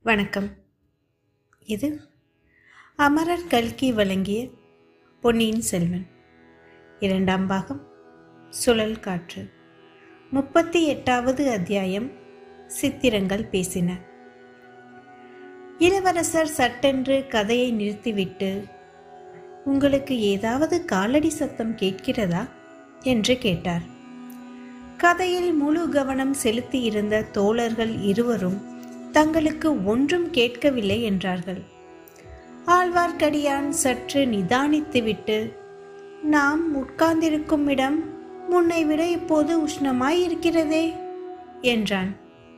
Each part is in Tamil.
வணக்கம் இது அமரர் கல்கி வழங்கிய பொன்னியின் செல்வன் இரண்டாம் பாகம் சுழல் காற்று முப்பத்தி எட்டாவது அத்தியாயம் சித்திரங்கள் பேசின இளவரசர் சட்டென்று கதையை நிறுத்திவிட்டு உங்களுக்கு ஏதாவது காலடி சத்தம் கேட்கிறதா என்று கேட்டார் கதையில் முழு கவனம் செலுத்தியிருந்த தோழர்கள் இருவரும் தங்களுக்கு ஒன்றும் கேட்கவில்லை என்றார்கள் ஆழ்வார்க்கடியான் சற்று நிதானித்துவிட்டு நாம் உட்கார்ந்திருக்கும் இடம் முன்னை விட இப்போது உஷ்ணமாய் இருக்கிறதே என்றான்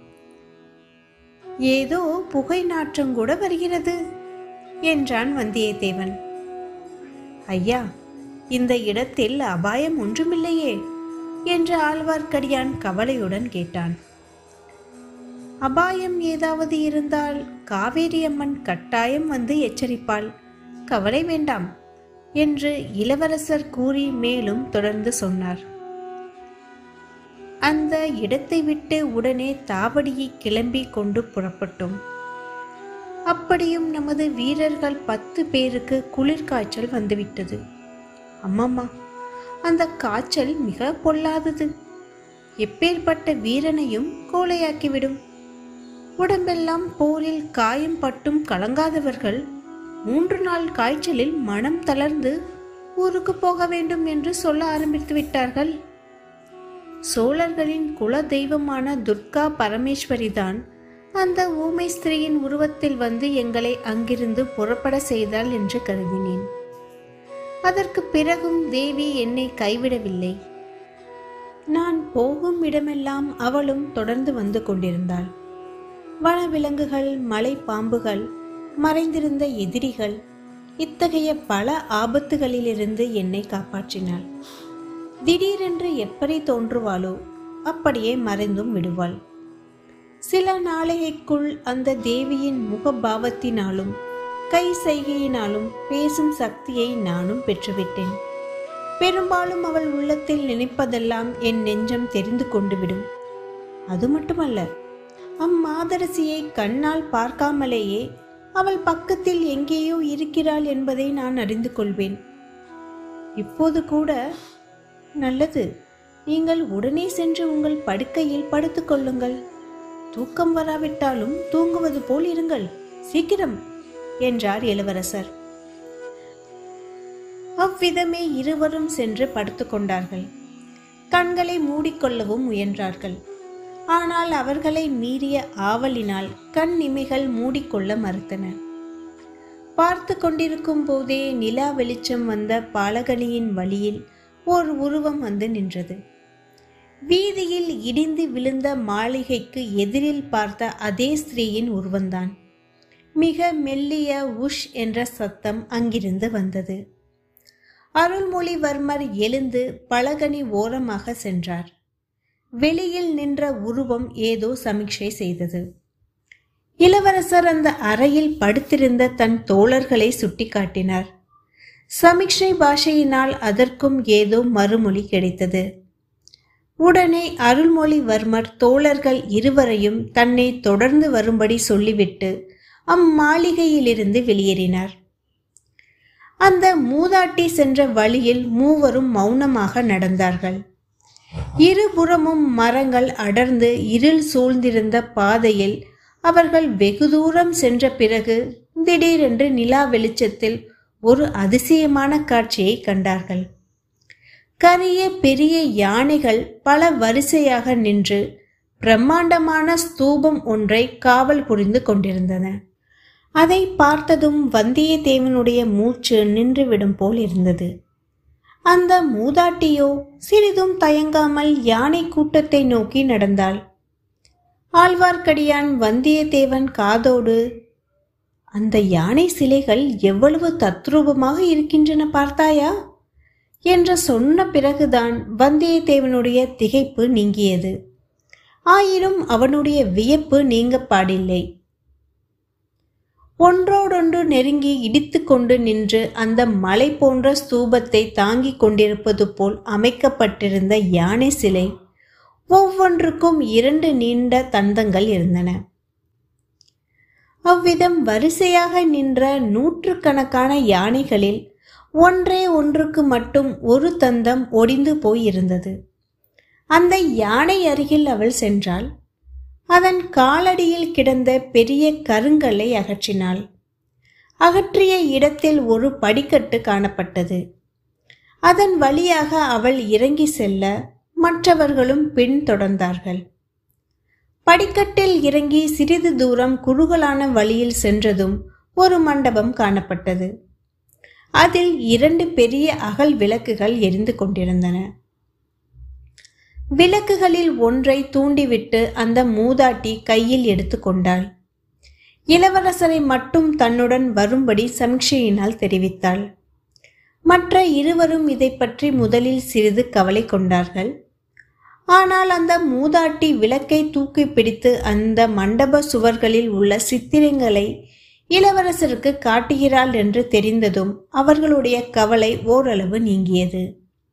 ஏதோ புகை நாற்றம் கூட வருகிறது என்றான் வந்தியத்தேவன் ஐயா இந்த இடத்தில் அபாயம் ஒன்றுமில்லையே என்று ஆழ்வார்க்கடியான் கவலையுடன் கேட்டான் அபாயம் ஏதாவது இருந்தால் காவேரி அம்மன் கட்டாயம் வந்து எச்சரிப்பாள் கவலை வேண்டாம் என்று இளவரசர் கூறி மேலும் தொடர்ந்து சொன்னார் அந்த இடத்தை விட்டு உடனே தாவடியை கிளம்பி கொண்டு புறப்பட்டோம் அப்படியும் நமது வீரர்கள் பத்து பேருக்கு குளிர்காய்ச்சல் வந்துவிட்டது அம்மம்மா அந்த காய்ச்சல் மிக பொல்லாதது எப்பேற்பட்ட வீரனையும் கோலையாக்கிவிடும் உடம்பெல்லாம் போரில் காயம் பட்டும் கலங்காதவர்கள் மூன்று நாள் காய்ச்சலில் மனம் தளர்ந்து ஊருக்கு போக வேண்டும் என்று சொல்ல ஆரம்பித்து விட்டார்கள் சோழர்களின் குல தெய்வமான துர்கா பரமேஸ்வரிதான் அந்த ஊமை ஸ்திரீயின் உருவத்தில் வந்து எங்களை அங்கிருந்து புறப்பட செய்தாள் என்று கருதினேன் அதற்கு பிறகும் தேவி என்னை கைவிடவில்லை நான் போகும் இடமெல்லாம் அவளும் தொடர்ந்து வந்து கொண்டிருந்தாள் வனவிலங்குகள் மலை பாம்புகள் மறைந்திருந்த எதிரிகள் இத்தகைய பல ஆபத்துகளிலிருந்து என்னை காப்பாற்றினாள் திடீரென்று எப்படி தோன்றுவாளோ அப்படியே மறைந்தும் விடுவாள் சில நாளைக்குள் அந்த தேவியின் முகபாவத்தினாலும் கை செய்கையினாலும் பேசும் சக்தியை நானும் பெற்றுவிட்டேன் பெரும்பாலும் அவள் உள்ளத்தில் நினைப்பதெல்லாம் என் நெஞ்சம் தெரிந்து கொண்டு விடும் அது மட்டுமல்ல அம்மாதரசியை கண்ணால் பார்க்காமலேயே அவள் பக்கத்தில் எங்கேயோ இருக்கிறாள் என்பதை நான் அறிந்து கொள்வேன் இப்போது கூட நல்லது நீங்கள் உடனே சென்று உங்கள் படுக்கையில் படுத்துக்கொள்ளுங்கள் தூக்கம் வராவிட்டாலும் தூங்குவது போல் இருங்கள் சீக்கிரம் என்றார் இளவரசர் அவ்விதமே இருவரும் சென்று படுத்துக்கொண்டார்கள் கண்களை மூடிக்கொள்ளவும் முயன்றார்கள் ஆனால் அவர்களை மீறிய ஆவலினால் கண் இமைகள் மூடிக்கொள்ள மறுத்தன பார்த்து கொண்டிருக்கும் போதே நிலா வெளிச்சம் வந்த பாலகனியின் வழியில் ஓர் உருவம் வந்து நின்றது வீதியில் இடிந்து விழுந்த மாளிகைக்கு எதிரில் பார்த்த அதே ஸ்திரீயின் உருவந்தான் மிக மெல்லிய உஷ் என்ற சத்தம் அங்கிருந்து வந்தது அருள்மொழிவர்மர் எழுந்து பலகனி ஓரமாக சென்றார் வெளியில் நின்ற உருவம் ஏதோ சமிக்ஷை செய்தது இளவரசர் அந்த அறையில் படுத்திருந்த தன் தோழர்களை சுட்டிக்காட்டினார் சமிக்ஷை பாஷையினால் அதற்கும் ஏதோ மறுமொழி கிடைத்தது உடனே அருள்மொழிவர்மர் தோழர்கள் இருவரையும் தன்னை தொடர்ந்து வரும்படி சொல்லிவிட்டு அம்மாளிகையிலிருந்து வெளியேறினார் அந்த மூதாட்டி சென்ற வழியில் மூவரும் மௌனமாக நடந்தார்கள் இருபுறமும் மரங்கள் அடர்ந்து இருள் சூழ்ந்திருந்த பாதையில் அவர்கள் வெகு தூரம் சென்ற பிறகு திடீரென்று நிலா வெளிச்சத்தில் ஒரு அதிசயமான காட்சியை கண்டார்கள் கரிய பெரிய யானைகள் பல வரிசையாக நின்று பிரம்மாண்டமான ஸ்தூபம் ஒன்றை காவல் புரிந்து கொண்டிருந்தன அதை பார்த்ததும் வந்தியத்தேவனுடைய மூச்சு நின்றுவிடும் போல் இருந்தது அந்த மூதாட்டியோ சிறிதும் தயங்காமல் யானை கூட்டத்தை நோக்கி நடந்தாள் ஆழ்வார்க்கடியான் வந்தியத்தேவன் காதோடு அந்த யானை சிலைகள் எவ்வளவு தத்ரூபமாக இருக்கின்றன பார்த்தாயா என்று சொன்ன பிறகுதான் வந்தியத்தேவனுடைய திகைப்பு நீங்கியது ஆயினும் அவனுடைய வியப்பு நீங்க பாடில்லை ஒன்றோடொன்று நெருங்கி இடித்து கொண்டு நின்று அந்த மலை போன்ற ஸ்தூபத்தை தாங்கிக் கொண்டிருப்பது போல் அமைக்கப்பட்டிருந்த யானை சிலை ஒவ்வொன்றுக்கும் இரண்டு நீண்ட தந்தங்கள் இருந்தன அவ்விதம் வரிசையாக நின்ற நூற்றுக்கணக்கான யானைகளில் ஒன்றே ஒன்றுக்கு மட்டும் ஒரு தந்தம் ஒடிந்து போயிருந்தது அந்த யானை அருகில் அவள் சென்றாள் அதன் காலடியில் கிடந்த பெரிய கருங்கல்லை அகற்றினாள் அகற்றிய இடத்தில் ஒரு படிக்கட்டு காணப்பட்டது அதன் வழியாக அவள் இறங்கி செல்ல மற்றவர்களும் பின் தொடர்ந்தார்கள் படிக்கட்டில் இறங்கி சிறிது தூரம் குறுகலான வழியில் சென்றதும் ஒரு மண்டபம் காணப்பட்டது அதில் இரண்டு பெரிய அகல் விளக்குகள் எரிந்து கொண்டிருந்தன விளக்குகளில் ஒன்றை தூண்டிவிட்டு அந்த மூதாட்டி கையில் எடுத்துக்கொண்டாள் இளவரசரை மட்டும் தன்னுடன் வரும்படி சமிக்ஷையினால் தெரிவித்தாள் மற்ற இருவரும் இதை பற்றி முதலில் சிறிது கவலை கொண்டார்கள் ஆனால் அந்த மூதாட்டி விளக்கை தூக்கி பிடித்து அந்த மண்டப சுவர்களில் உள்ள சித்திரங்களை இளவரசருக்கு காட்டுகிறாள் என்று தெரிந்ததும் அவர்களுடைய கவலை ஓரளவு நீங்கியது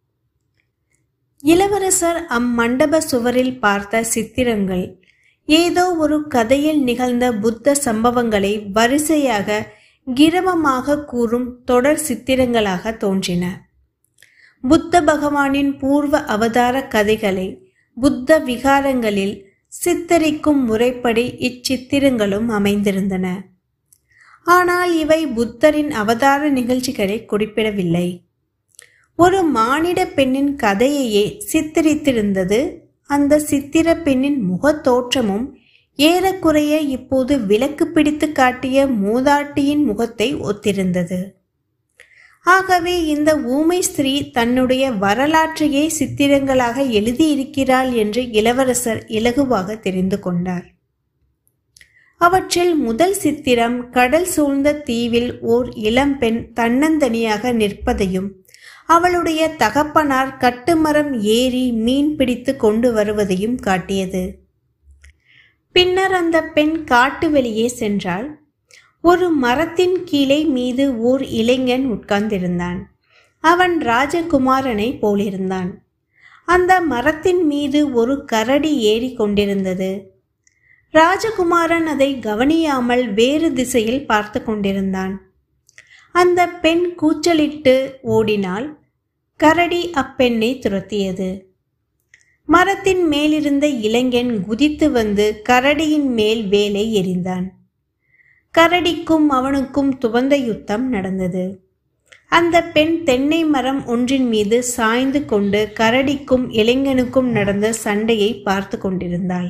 இளவரசர் அம்மண்டப சுவரில் பார்த்த சித்திரங்கள் ஏதோ ஒரு கதையில் நிகழ்ந்த புத்த சம்பவங்களை வரிசையாக கிரமமாக கூறும் தொடர் சித்திரங்களாக தோன்றின புத்த பகவானின் பூர்வ அவதார கதைகளை புத்த விகாரங்களில் சித்தரிக்கும் முறைப்படி இச்சித்திரங்களும் அமைந்திருந்தன ஆனால் இவை புத்தரின் அவதார நிகழ்ச்சிகளை குறிப்பிடவில்லை ஒரு மானிட பெண்ணின் கதையையே சித்தரித்திருந்தது அந்த சித்திர பெண்ணின் முகத் தோற்றமும் ஏறக்குறைய இப்போது விளக்கு பிடித்து காட்டிய மூதாட்டியின் முகத்தை ஒத்திருந்தது ஆகவே இந்த ஊமை ஸ்திரீ தன்னுடைய வரலாற்றையே சித்திரங்களாக எழுதியிருக்கிறாள் என்று இளவரசர் இலகுவாக தெரிந்து கொண்டார் அவற்றில் முதல் சித்திரம் கடல் சூழ்ந்த தீவில் ஓர் இளம்பெண் தன்னந்தனியாக நிற்பதையும் அவளுடைய தகப்பனார் கட்டுமரம் ஏறி மீன் பிடித்து கொண்டு வருவதையும் காட்டியது பின்னர் அந்த பெண் காட்டு வெளியே சென்றாள் ஒரு மரத்தின் கீழே மீது ஓர் இளைஞன் உட்கார்ந்திருந்தான் அவன் ராஜகுமாரனை போலிருந்தான் அந்த மரத்தின் மீது ஒரு கரடி ஏறி கொண்டிருந்தது ராஜகுமாரன் அதை கவனியாமல் வேறு திசையில் பார்த்து கொண்டிருந்தான் அந்த பெண் கூச்சலிட்டு ஓடினாள் கரடி அப்பெண்ணை துரத்தியது மரத்தின் மேலிருந்த இளைஞன் குதித்து வந்து கரடியின் மேல் வேலை எறிந்தான் கரடிக்கும் அவனுக்கும் துவந்த யுத்தம் நடந்தது அந்த பெண் தென்னை மரம் ஒன்றின் மீது சாய்ந்து கொண்டு கரடிக்கும் இளைஞனுக்கும் நடந்த சண்டையை பார்த்து கொண்டிருந்தாள்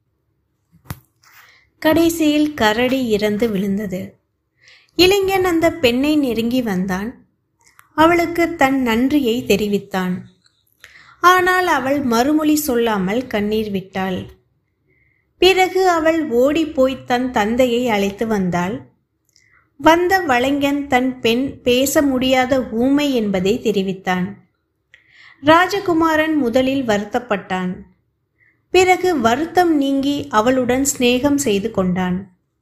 கடைசியில் கரடி இறந்து விழுந்தது இளைஞன் அந்த பெண்ணை நெருங்கி வந்தான் அவளுக்கு தன் நன்றியை தெரிவித்தான் ஆனால் அவள் மறுமொழி சொல்லாமல் கண்ணீர் விட்டாள் பிறகு அவள் ஓடிப்போய் தன் தந்தையை அழைத்து வந்தாள் வந்த வளைஞன் தன் பெண் பேச முடியாத ஊமை என்பதை தெரிவித்தான் ராஜகுமாரன் முதலில் வருத்தப்பட்டான் பிறகு வருத்தம் நீங்கி அவளுடன் சிநேகம் செய்து கொண்டான்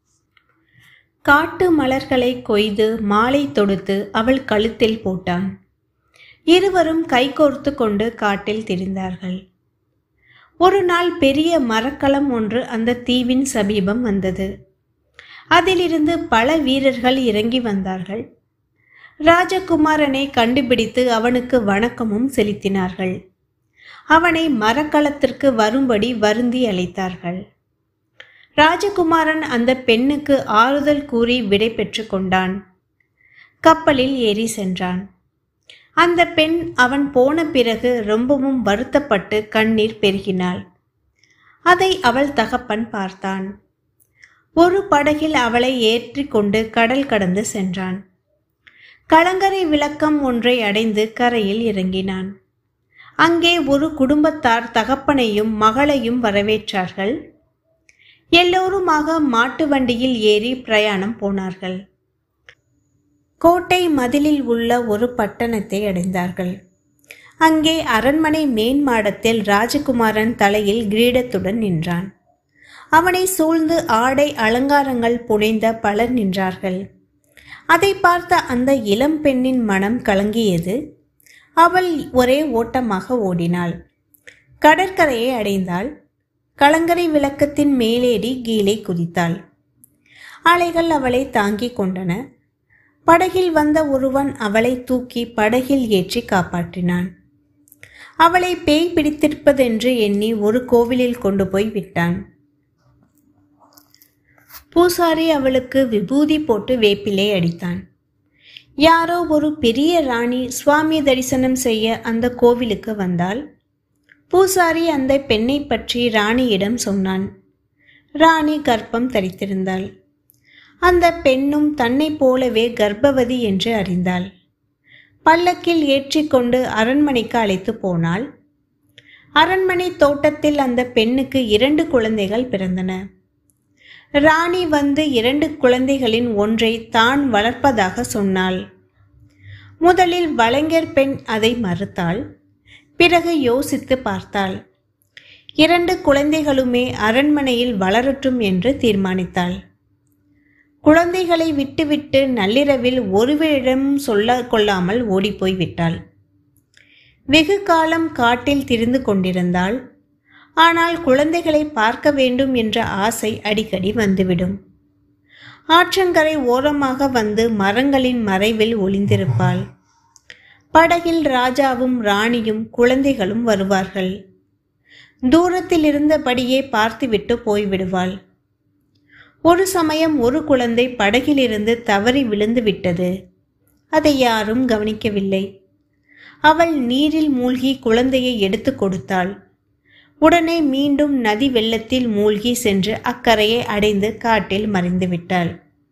காட்டு மலர்களை கொய்து மாலை தொடுத்து அவள் கழுத்தில் போட்டான் இருவரும் கைகோர்த்து கொண்டு காட்டில் திரிந்தார்கள் ஒரு நாள் பெரிய மரக்கலம் ஒன்று அந்த தீவின் சமீபம் வந்தது அதிலிருந்து பல வீரர்கள் இறங்கி வந்தார்கள் ராஜகுமாரனை கண்டுபிடித்து அவனுக்கு வணக்கமும் செலுத்தினார்கள் அவனை மரக்களத்திற்கு வரும்படி வருந்தி அழைத்தார்கள் ராஜகுமாரன் அந்த பெண்ணுக்கு ஆறுதல் கூறி விடை பெற்று கொண்டான் கப்பலில் ஏறி சென்றான் அந்த பெண் அவன் போன பிறகு ரொம்பவும் வருத்தப்பட்டு கண்ணீர் பெருகினாள் அதை அவள் தகப்பன் பார்த்தான் ஒரு படகில் அவளை ஏற்றி கொண்டு கடல் கடந்து சென்றான் கலங்கரை விளக்கம் ஒன்றை அடைந்து கரையில் இறங்கினான் அங்கே ஒரு குடும்பத்தார் தகப்பனையும் மகளையும் வரவேற்றார்கள் எல்லோருமாக மாட்டு வண்டியில் ஏறி பிரயாணம் போனார்கள் கோட்டை மதிலில் உள்ள ஒரு பட்டணத்தை அடைந்தார்கள் அங்கே அரண்மனை மேன் மாடத்தில் ராஜகுமாரன் தலையில் கிரீடத்துடன் நின்றான் அவனை சூழ்ந்து ஆடை அலங்காரங்கள் புனைந்த பலர் நின்றார்கள் அதை பார்த்த அந்த இளம் பெண்ணின் மனம் கலங்கியது அவள் ஒரே ஓட்டமாக ஓடினாள் கடற்கரையை அடைந்தாள் கலங்கரை விளக்கத்தின் மேலேறி கீழே குதித்தாள் அலைகள் அவளை தாங்கிக் கொண்டன படகில் வந்த ஒருவன் அவளை தூக்கி படகில் ஏற்றி காப்பாற்றினான் அவளை பேய் பிடித்திருப்பதென்று எண்ணி ஒரு கோவிலில் கொண்டு போய் விட்டான் பூசாரி அவளுக்கு விபூதி போட்டு வேப்பிலை அடித்தான் யாரோ ஒரு பெரிய ராணி சுவாமி தரிசனம் செய்ய அந்த கோவிலுக்கு வந்தாள் பூசாரி அந்த பெண்ணை பற்றி ராணியிடம் சொன்னான் ராணி கர்ப்பம் தரித்திருந்தாள் அந்த பெண்ணும் தன்னைப் போலவே கர்ப்பவதி என்று அறிந்தாள் பல்லக்கில் ஏற்றிக்கொண்டு அரண்மனைக்கு அழைத்து போனாள் அரண்மனை தோட்டத்தில் அந்த பெண்ணுக்கு இரண்டு குழந்தைகள் பிறந்தன ராணி வந்து இரண்டு குழந்தைகளின் ஒன்றை தான் வளர்ப்பதாக சொன்னாள் முதலில் வளைஞர் பெண் அதை மறுத்தாள் பிறகு யோசித்து பார்த்தாள் இரண்டு குழந்தைகளுமே அரண்மனையில் வளரட்டும் என்று தீர்மானித்தாள் குழந்தைகளை விட்டுவிட்டு நள்ளிரவில் ஒருவரிடம் சொல்ல கொள்ளாமல் ஓடிப்போய் விட்டாள் வெகு காலம் காட்டில் திரிந்து கொண்டிருந்தாள் ஆனால் குழந்தைகளை பார்க்க வேண்டும் என்ற ஆசை அடிக்கடி வந்துவிடும் ஆற்றங்கரை ஓரமாக வந்து மரங்களின் மறைவில் ஒளிந்திருப்பாள் படகில் ராஜாவும் ராணியும் குழந்தைகளும் வருவார்கள் தூரத்தில் இருந்தபடியே பார்த்துவிட்டு போய்விடுவாள் ஒரு சமயம் ஒரு குழந்தை படகிலிருந்து தவறி விழுந்து விட்டது அதை யாரும் கவனிக்கவில்லை அவள் நீரில் மூழ்கி குழந்தையை எடுத்து கொடுத்தாள் உடனே மீண்டும் நதி வெள்ளத்தில் மூழ்கி சென்று அக்கரையை அடைந்து காட்டில் மறைந்து விட்டாள்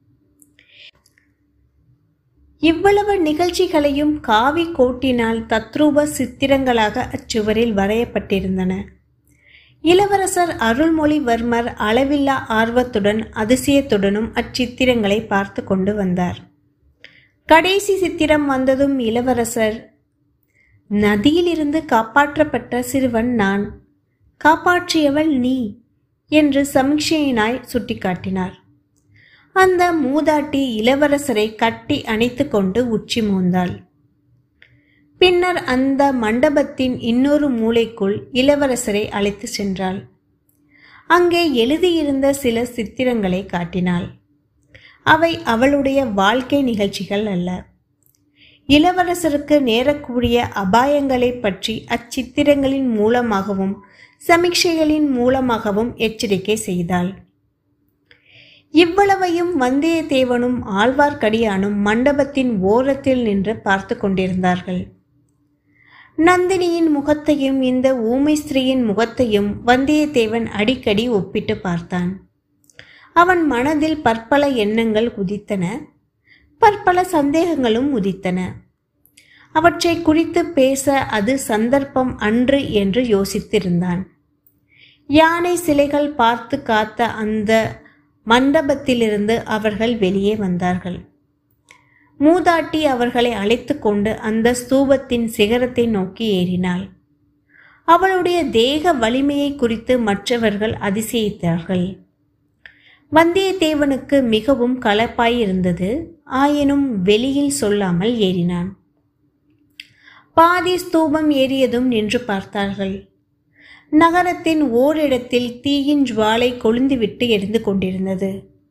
இவ்வளவு நிகழ்ச்சிகளையும் காவி கோட்டினால் தத்ரூப சித்திரங்களாக அச்சுவரில் வரையப்பட்டிருந்தன இளவரசர் அருள்மொழிவர்மர் அளவில்லா ஆர்வத்துடன் அதிசயத்துடனும் அச்சித்திரங்களை பார்த்து கொண்டு வந்தார் கடைசி சித்திரம் வந்ததும் இளவரசர் நதியிலிருந்து காப்பாற்றப்பட்ட சிறுவன் நான் காப்பாற்றியவள் நீ என்று சமிக்ஷையினாய் சுட்டிக்காட்டினார் அந்த மூதாட்டி இளவரசரை கட்டி அணைத்து கொண்டு உச்சி மூந்தாள் பின்னர் அந்த மண்டபத்தின் இன்னொரு மூலைக்குள் இளவரசரை அழைத்து சென்றாள் அங்கே எழுதியிருந்த சில சித்திரங்களை காட்டினாள் அவை அவளுடைய வாழ்க்கை நிகழ்ச்சிகள் அல்ல இளவரசருக்கு நேரக்கூடிய அபாயங்களை பற்றி அச்சித்திரங்களின் மூலமாகவும் சமீட்சைகளின் மூலமாகவும் எச்சரிக்கை செய்தாள் இவ்வளவையும் வந்தியத்தேவனும் ஆழ்வார்க்கடியானும் மண்டபத்தின் ஓரத்தில் நின்று பார்த்து கொண்டிருந்தார்கள் நந்தினியின் முகத்தையும் இந்த ஊமை ஸ்திரீயின் முகத்தையும் வந்தியத்தேவன் அடிக்கடி ஒப்பிட்டு பார்த்தான் அவன் மனதில் பற்பல எண்ணங்கள் உதித்தன பற்பல சந்தேகங்களும் உதித்தன அவற்றை குறித்து பேச அது சந்தர்ப்பம் அன்று என்று யோசித்திருந்தான் யானை சிலைகள் பார்த்து காத்த அந்த மண்டபத்திலிருந்து அவர்கள் வெளியே வந்தார்கள் மூதாட்டி அவர்களை அழைத்து கொண்டு அந்த ஸ்தூபத்தின் சிகரத்தை நோக்கி ஏறினாள் அவளுடைய தேக வலிமையை குறித்து மற்றவர்கள் அதிசயித்தார்கள் வந்தியத்தேவனுக்கு மிகவும் கலப்பாய் இருந்தது ஆயினும் வெளியில் சொல்லாமல் ஏறினான் பாதி ஸ்தூபம் ஏறியதும் நின்று பார்த்தார்கள் நகரத்தின் ஓரிடத்தில் தீயின் ஜுவாலை கொழுந்துவிட்டு எரிந்து கொண்டிருந்தது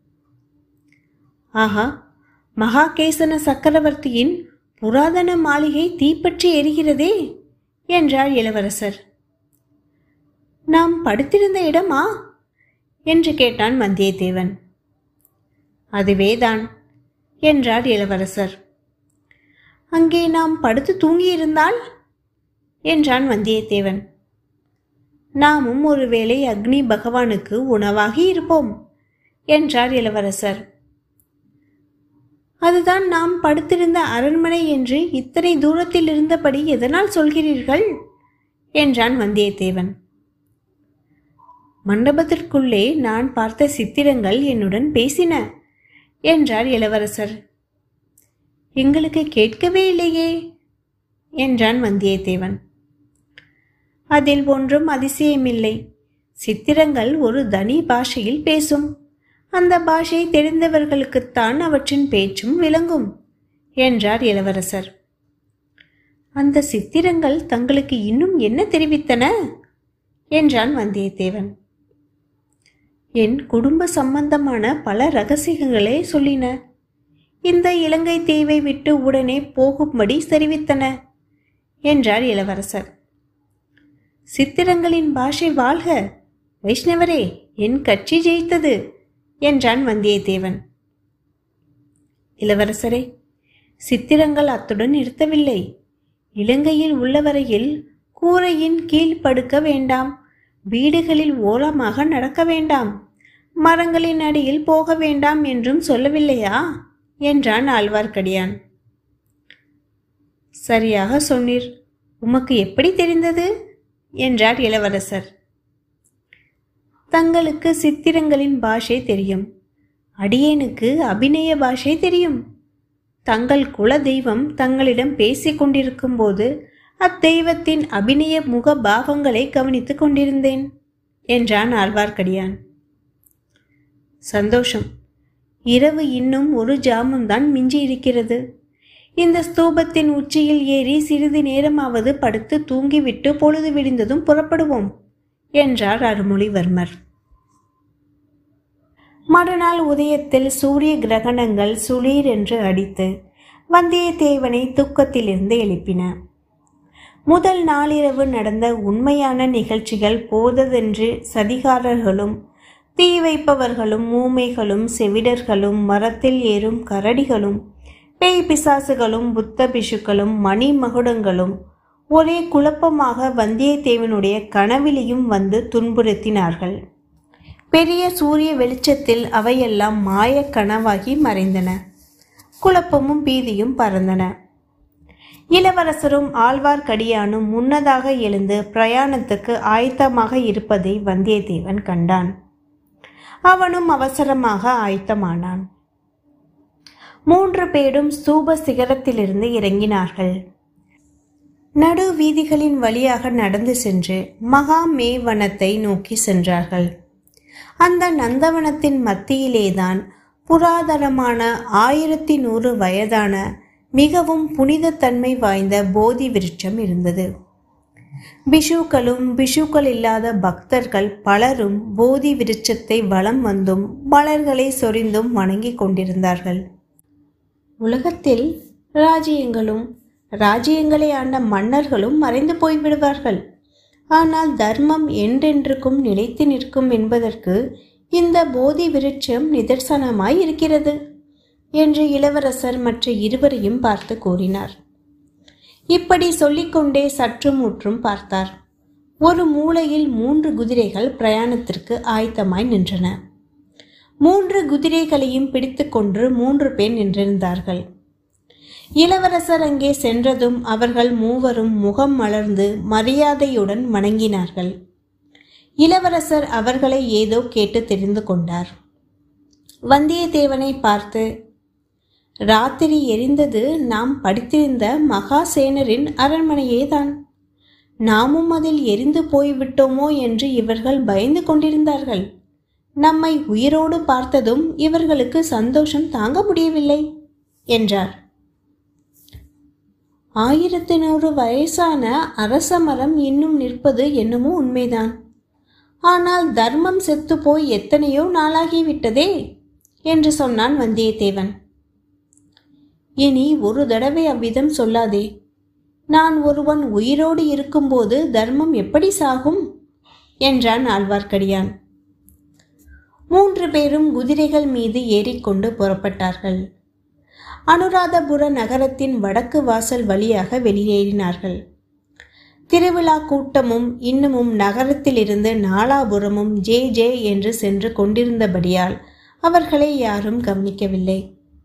ஆஹா மகாகேசன சக்கரவர்த்தியின் புராதன மாளிகை தீப்பற்றி எரிகிறதே என்றார் இளவரசர் நாம் படுத்திருந்த இடமா என்று கேட்டான் வந்தியத்தேவன் அதுவேதான் என்றார் இளவரசர் அங்கே நாம் படுத்து தூங்கியிருந்தால் என்றான் வந்தியத்தேவன் நாமும் ஒருவேளை அக்னி பகவானுக்கு உணவாகி இருப்போம் என்றார் இளவரசர் அதுதான் நாம் படுத்திருந்த அரண்மனை என்று இத்தனை தூரத்தில் இருந்தபடி எதனால் சொல்கிறீர்கள் என்றான் வந்தியத்தேவன் மண்டபத்திற்குள்ளே நான் பார்த்த சித்திரங்கள் என்னுடன் பேசின என்றார் இளவரசர் எங்களுக்கு கேட்கவே இல்லையே என்றான் வந்தியத்தேவன் அதில் ஒன்றும் அதிசயமில்லை சித்திரங்கள் ஒரு தனி பாஷையில் பேசும் அந்த பாஷை தெரிந்தவர்களுக்குத்தான் அவற்றின் பேச்சும் விளங்கும் என்றார் இளவரசர் அந்த சித்திரங்கள் தங்களுக்கு இன்னும் என்ன தெரிவித்தன என்றான் வந்தியத்தேவன் என் குடும்ப சம்பந்தமான பல ரகசியங்களே சொல்லின இந்த இலங்கை தீவை விட்டு உடனே போகும்படி தெரிவித்தன என்றார் இளவரசர் சித்திரங்களின் பாஷை வாழ்க வைஷ்ணவரே என் கட்சி ஜெயித்தது என்றான் வந்தியத்தேவன் இளவரசரே சித்திரங்கள் அத்துடன் நிறுத்தவில்லை இலங்கையில் உள்ளவரையில் கூரையின் கீழ் படுக்க வேண்டாம் வீடுகளில் ஓரமாக நடக்க வேண்டாம் மரங்களின் அடியில் போக வேண்டாம் என்றும் சொல்லவில்லையா என்றான் ஆழ்வார்க்கடியான் சரியாக சொன்னீர் உமக்கு எப்படி தெரிந்தது என்றார் இளவரசர் தங்களுக்கு சித்திரங்களின் பாஷை தெரியும் அடியேனுக்கு அபிநய பாஷை தெரியும் தங்கள் குல தெய்வம் தங்களிடம் பேசிக் கொண்டிருக்கும் போது அத்தெய்வத்தின் அபிநய முக பாவங்களை கவனித்துக் கொண்டிருந்தேன் என்றான் ஆழ்வார்க்கடியான் சந்தோஷம் இரவு இன்னும் ஒரு ஜாமும்தான் மிஞ்சி இருக்கிறது இந்த ஸ்தூபத்தின் உச்சியில் ஏறி சிறிது நேரமாவது படுத்து தூங்கிவிட்டு பொழுது விடிந்ததும் புறப்படுவோம் என்றார் அருள்மொழிவர்மர் மறுநாள் உதயத்தில் சூரிய கிரகணங்கள் சுளீர் என்று அடித்து வந்தியத்தேவனை தூக்கத்திலிருந்து எழுப்பின முதல் நாளிரவு நடந்த உண்மையான நிகழ்ச்சிகள் போததென்று சதிகாரர்களும் தீ வைப்பவர்களும் ஊமைகளும் செவிடர்களும் மரத்தில் ஏறும் கரடிகளும் பேய் பிசாசுகளும் புத்த பிஷுக்களும் மணி மகுடங்களும் ஒரே குழப்பமாக வந்தியத்தேவனுடைய கனவிலையும் வந்து துன்புறுத்தினார்கள் பெரிய சூரிய வெளிச்சத்தில் அவையெல்லாம் மாயக் கனவாகி மறைந்தன குழப்பமும் பீதியும் பறந்தன இளவரசரும் ஆழ்வார்க்கடியானும் முன்னதாக எழுந்து பிரயாணத்துக்கு ஆயத்தமாக இருப்பதை வந்தியத்தேவன் கண்டான் அவனும் அவசரமாக ஆயத்தமானான் மூன்று பேரும் ஸ்தூப சிகரத்திலிருந்து இறங்கினார்கள் நடு வீதிகளின் வழியாக நடந்து சென்று மகா மேவனத்தை நோக்கி சென்றார்கள் அந்த நந்தவனத்தின் மத்தியிலேதான் புராதனமான ஆயிரத்தி நூறு வயதான மிகவும் புனிதத்தன்மை வாய்ந்த போதி விருட்சம் இருந்தது பிஷுக்களும் பிஷுக்கள் இல்லாத பக்தர்கள் பலரும் போதி விருட்சத்தை வலம் வந்தும் மலர்களை சொரிந்தும் வணங்கிக் கொண்டிருந்தார்கள் உலகத்தில் ராஜ்யங்களும் ராஜ்யங்களை ஆண்ட மன்னர்களும் மறைந்து போய்விடுவார்கள் ஆனால் தர்மம் என்றென்றுக்கும் நிலைத்து நிற்கும் என்பதற்கு இந்த போதி விருட்சம் நிதர்சனமாய் இருக்கிறது என்று இளவரசர் மற்ற இருவரையும் பார்த்து கூறினார் இப்படி சொல்லிக்கொண்டே சற்றும் முற்றும் பார்த்தார் ஒரு மூலையில் மூன்று குதிரைகள் பிரயாணத்திற்கு ஆயத்தமாய் நின்றன மூன்று குதிரைகளையும் பிடித்துக்கொண்டு மூன்று பேர் நின்றிருந்தார்கள் இளவரசர் அங்கே சென்றதும் அவர்கள் மூவரும் முகம் மலர்ந்து மரியாதையுடன் வணங்கினார்கள் இளவரசர் அவர்களை ஏதோ கேட்டு தெரிந்து கொண்டார் வந்தியத்தேவனை பார்த்து ராத்திரி எரிந்தது நாம் படித்திருந்த மகாசேனரின் அரண்மனையேதான் நாமும் அதில் எரிந்து போய்விட்டோமோ என்று இவர்கள் பயந்து கொண்டிருந்தார்கள் நம்மை உயிரோடு பார்த்ததும் இவர்களுக்கு சந்தோஷம் தாங்க முடியவில்லை என்றார் ஆயிரத்தி நூறு வயசான அரச மரம் இன்னும் நிற்பது என்னமோ உண்மைதான் ஆனால் தர்மம் செத்து போய் எத்தனையோ நாளாகிவிட்டதே என்று சொன்னான் வந்தியத்தேவன் இனி ஒரு தடவை அவ்விதம் சொல்லாதே நான் ஒருவன் உயிரோடு இருக்கும்போது தர்மம் எப்படி சாகும் என்றான் ஆழ்வார்க்கடியான் மூன்று பேரும் குதிரைகள் மீது ஏறிக்கொண்டு புறப்பட்டார்கள் அனுராதபுர நகரத்தின் வடக்கு வாசல் வழியாக வெளியேறினார்கள் திருவிழா கூட்டமும் இன்னமும் நகரத்திலிருந்து நாலாபுரமும் ஜே ஜே என்று சென்று கொண்டிருந்தபடியால் அவர்களை யாரும் கவனிக்கவில்லை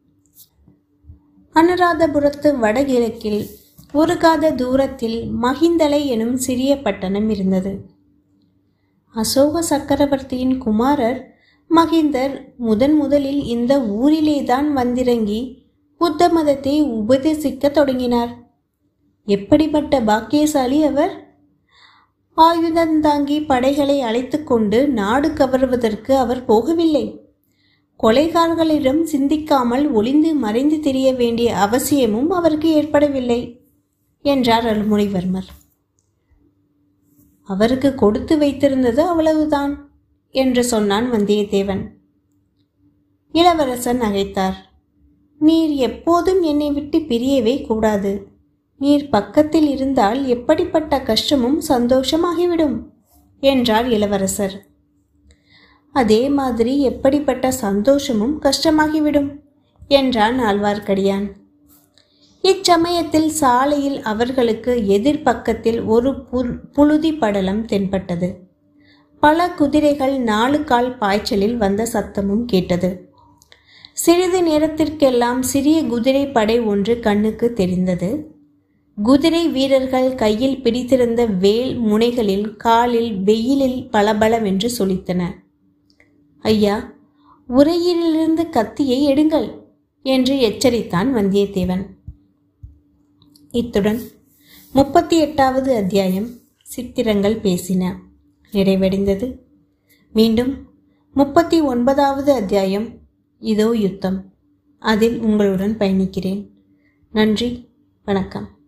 அனுராதபுரத்து வடகிழக்கில் ஒரு காத தூரத்தில் மகிந்தலை எனும் சிறிய பட்டணம் இருந்தது அசோக சக்கரவர்த்தியின் குமாரர் மகிந்தர் முதன் முதலில் இந்த ஊரிலேதான் வந்திறங்கி புத்த மதத்தை உபதேசிக்க தொடங்கினார் எப்படிப்பட்ட பாக்கியசாலி அவர் ஆயுதந்தாங்கி படைகளை அழைத்து கொண்டு நாடு கவர்வதற்கு அவர் போகவில்லை கொலைகாரர்களிடம் சிந்திக்காமல் ஒளிந்து மறைந்து தெரிய வேண்டிய அவசியமும் அவருக்கு ஏற்படவில்லை என்றார் அருள்மொழிவர்மர் அவருக்கு கொடுத்து வைத்திருந்தது அவ்வளவுதான் என்று சொன்னான் வந்தியத்தேவன் இளவரசன் நகைத்தார் நீர் எப்போதும் என்னை விட்டு பிரியவே கூடாது நீர் பக்கத்தில் இருந்தால் எப்படிப்பட்ட கஷ்டமும் சந்தோஷமாகிவிடும் என்றார் இளவரசர் அதே மாதிரி எப்படிப்பட்ட சந்தோஷமும் கஷ்டமாகிவிடும் என்றான் ஆழ்வார்க்கடியான் இச்சமயத்தில் சாலையில் அவர்களுக்கு எதிர்பக்கத்தில் ஒரு புல் புழுதி படலம் தென்பட்டது பல குதிரைகள் நாலு கால் பாய்ச்சலில் வந்த சத்தமும் கேட்டது சிறிது நேரத்திற்கெல்லாம் சிறிய குதிரை படை ஒன்று கண்ணுக்கு தெரிந்தது குதிரை வீரர்கள் கையில் பிடித்திருந்த வேல் முனைகளில் காலில் வெயிலில் பளபளவென்று சொலித்தன ஐயா உரையிலிருந்து கத்தியை எடுங்கள் என்று எச்சரித்தான் வந்தியத்தேவன் இத்துடன் முப்பத்தி எட்டாவது அத்தியாயம் சித்திரங்கள் பேசின நிறைவடைந்தது மீண்டும் முப்பத்தி ஒன்பதாவது அத்தியாயம் இதோ யுத்தம் அதில் உங்களுடன் பயணிக்கிறேன் நன்றி வணக்கம்